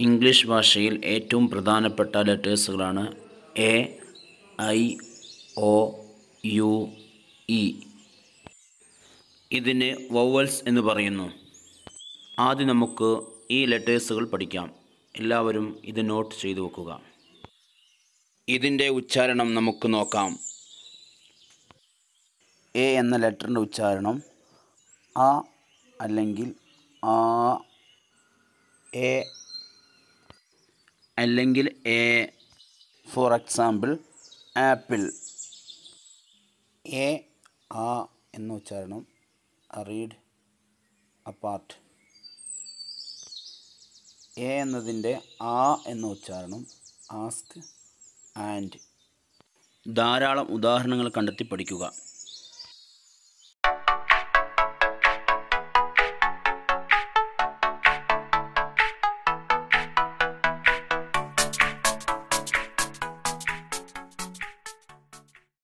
English ഭാഷയിൽ ഏറ്റവും പ്രധാനപ്പെട്ട ലെറ്റേഴ്സുകളാണ് A I O U E ഇതിന് വവൽസ് എന്ന് പറയുന്നു ആദ്യം നമുക്ക് ഈ ലെറ്റേഴ്സുകൾ പഠിക്കാം എല്ലാവരും ഇത് നോട്ട് ചെയ്തു വെക്കുക ഇതിൻ്റെ ഉച്ചാരണം നമുക്ക് നോക്കാം എ എന്ന ലെറ്ററിൻ്റെ ഉച്ചാരണം ആ അല്ലെങ്കിൽ ആ എ അല്ലെങ്കിൽ A for example apple A ആ എന്ന ഉച്ചാരണം റീഡ് അപ്പാർട്ട് എ എന്നതിൻ്റെ ആ എന്ന ഉച്ചാരണം ആസ്ക് ആൻഡ് ധാരാളം ഉദാഹരണങ്ങൾ കണ്ടെത്തി പഠിക്കുക